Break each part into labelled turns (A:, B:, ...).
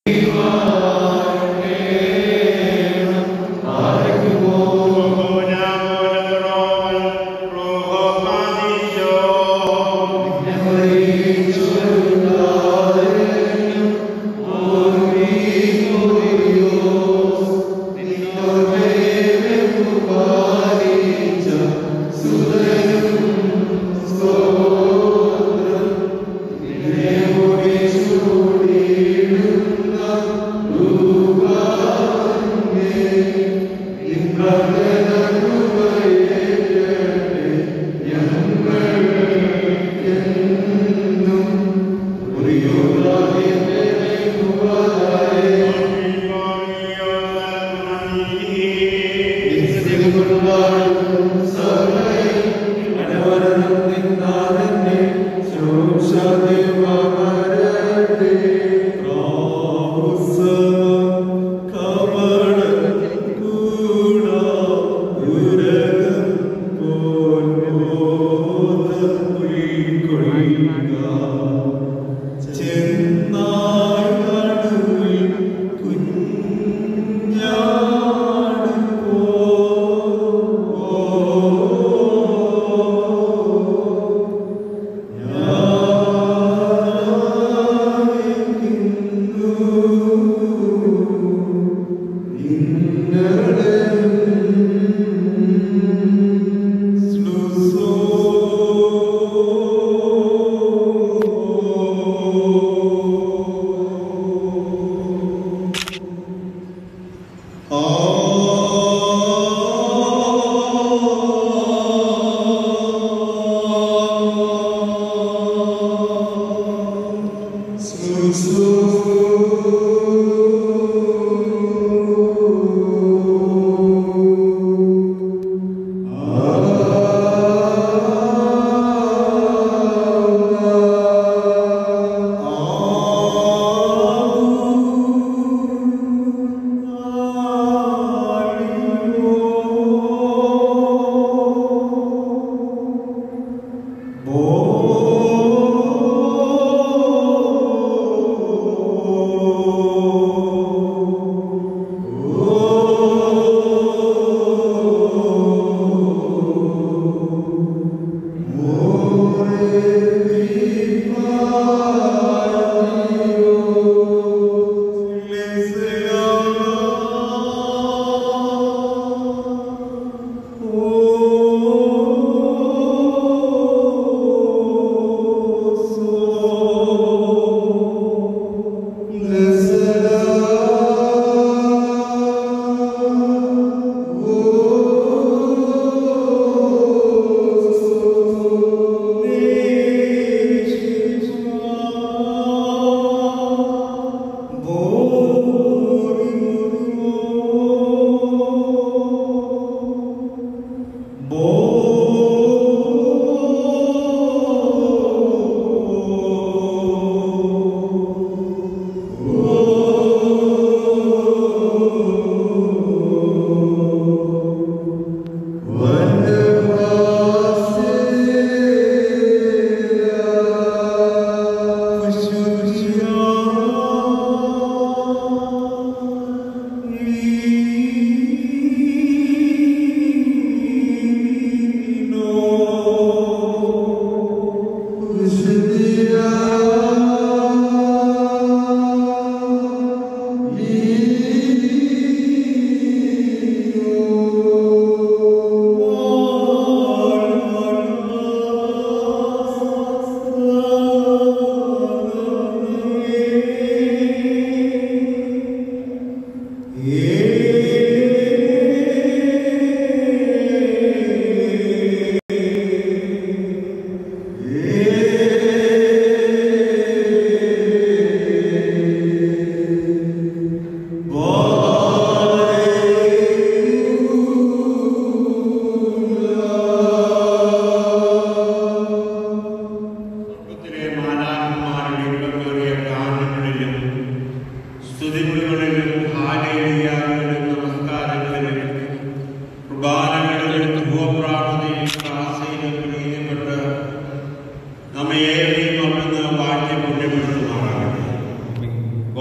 A: നമ്മെ ഏവരെയും അവിടുന്ന് വാഴ്ത്തി പുണ്യപ്പെടുത്തുമാറാകട്ടെ ഗോത്രപിതാ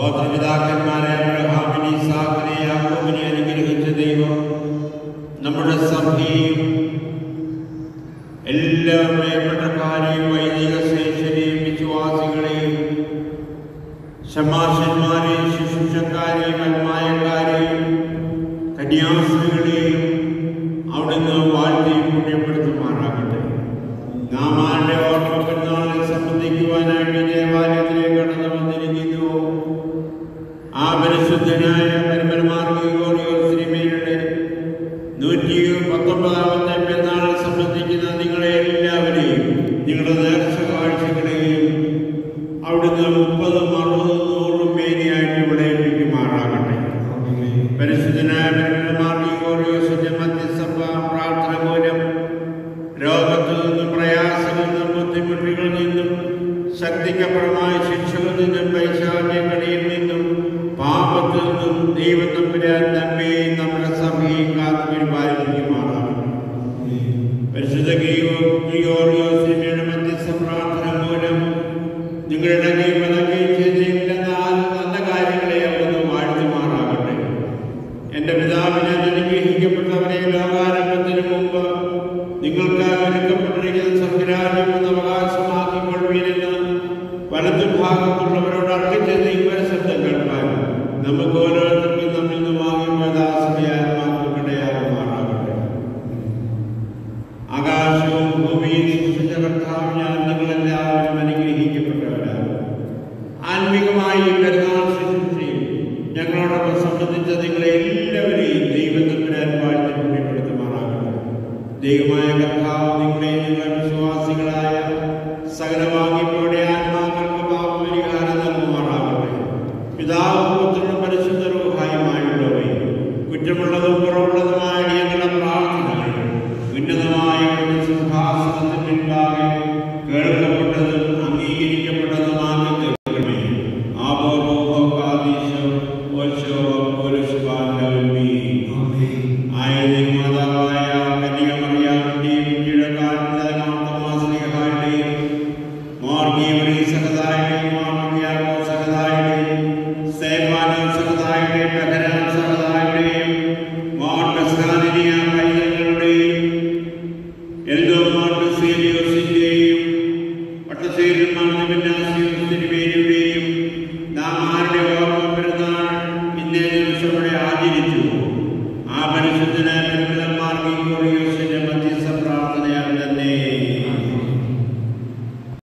A: പിതാക്കന്മാരെ അബ്രഹാമിനെ ഇസാഖിനെ യാക്കോബിനെ അനുഗ്രഹിച്ച ദൈവം നമ്മുടെ സഭയെയും എല്ലാ പ്രിയപ്പെട്ടക്കാരെയും വൈദിക ശ്രേഷ്ഠരെയും വിശ്വാസികളെയും ശമാശന്മാരെയും ശുശ്രൂഷക്കാരെയും അന്മായക്കാരെയും കന്യാസ്ത്രീകളെയും അവിടുന്ന് വാഴ്ത്തി പുണ്യപ്പെടുത്തുമാറാകട്ടെ നാം ആരുടെ ഓർമ്മ പെരുന്നാളിൽ സംബന്ധിക്കുവാനായിട്ട് ഈ ദേവാലയത്തിലേക്ക് കടന്നു വന്നിരിക്കുന്നു ആ പരിശുദ്ധനായ പരമരമാർഗോറിയോ ശ്രീമേയുടെ നൂറ്റി പത്തൊമ്പതാമത്തെ പെരുന്നാളിൽ സംബന്ധിക്കുന്ന നിങ്ങളെ എല്ലാവരെയും നിങ്ങളുടെ നേർച്ച കാഴ്ചകളെയും അവിടുന്ന് മുപ്പതും അറുപതും നൂറും മേനിയായിട്ട് ഇവിടെ ഏൽപ്പിക്കുമാറാകട്ടെ പരിശുദ്ധനായ പരമരമാർഗോറിയോസിന്റെ മധ്യസഭ പ്രാർത്ഥന മൂലം രോഗത്തിൽ നിന്നും പ്രയാസങ്ങളിൽ നിന്നും ബുദ്ധിമുട്ടുകളിൽ നിന്നും ശക്തിക്കപ്പുറമായ ശിക്ഷകളിൽ നിന്നും പൈശാചികളിൽ നിന്നും പാപത്തിൽ നിന്നും ദൈവം തമ്പുരാൻ നമ്മെയും നമ്മുടെ സഭയെയും കാത്തു പരിപാലിക്കുമാറാണ് പരിശുദ്ധ ഗീയോറിയോസിന്റെ മധ്യസ്ഥ പ്രാർത്ഥന മൂലം നിങ്ങളുടെ ദൈവതകയും ചെയ്തില്ല നാല് നല്ല കാര്യങ്ങളെ അവിടുന്ന് വാഴ്ത്തുമാറാകട്ടെ എന്റെ പിതാവിനെ അനുഗ്രഹിക്കപ്പെട്ടവരെ ലോകാരംഭത്തിന് മുമ്പ് നിങ്ങൾക്ക് ഒരുക്കപ്പെട്ടിരിക്കുന്ന സ്വർഗരാജ്യം എന്ന് അവകാശമാക്കിക്കൊള്ളുവീരെന്ന് വലതു ഭാഗത്തുള്ളവരോട് അർപ്പിച്ച ദൈവ ശബ്ദം കേൾക്കാൻ നമുക്ക് ഓരോരുത്തർക്കും നമ്മിൽ നിന്ന് വാങ്ങി ദാസമയാത്മാക്കടയാകുമാറാകട്ടെ ആകാശവും ഭൂമിയും സൃഷ്ടിച്ച കർത്താവ് ഞാൻ നിങ്ങളെല്ലാവരും അനുഗ്രഹിക്കപ്പെട്ടവരാണ് ആത്മീകമായി ഈ പെരുന്നാൾ ശുശ്രൂഷയും ഞങ്ങളോടൊപ്പം സംബന്ധിച്ച നിങ്ങളെ എല്ലാവരെയും ദൈവത്തിനാൻ വാഴ്ത്തി പുണ്യപ്പെടുത്തുമാറാകട്ടെ ദൈവമായ കർത്താവ് നിങ്ങളെ നിങ്ങൾ വിശ്വാസികളായ സകല വാങ്ങിപ്പോടെ ആത്മാക്കൾക്ക് പാപപരിഹാരം നൽകുമാറാകട്ടെ പിതാവും പുത്രനും പരിശുദ്ധ റൂഹായുമായുള്ളവേ കുറ്റമുള്ളതും കുറവുള്ളതുമായ ഞങ്ങളുടെ പ്രാർത്ഥനകൾ ഉന്നതമായ ഒരു സിംഹാസനത്തിന് മുൻപാകെ കേൾക്കപ്പെട്ടതും അംഗീകരിക്കപ്പെട്ടതുമാണ് കേൾക്കണമേ ആബോധോകാദീശം ഓശോ പുരുഷപാലമീ ആയതിന് മാതാവായ കന്യകമറിയാമിന്റെയും കീഴക്കാരൻ്റെയും മാർഗീയവരെ സഹതായുടെയും മാർഗിയാകോ സഹതായുടെയും സേവാനം സഹതായുടെയും ബഹരാൻ സഹതായുടെയും മാർഗസ്കാനിയ പൈതങ്ങളുടെയും എൽദോ മാർഗസീലിയോസിന്റെയും പട്ടസേരിൽ മാർഗവിന്യാസിയോസിന്റെ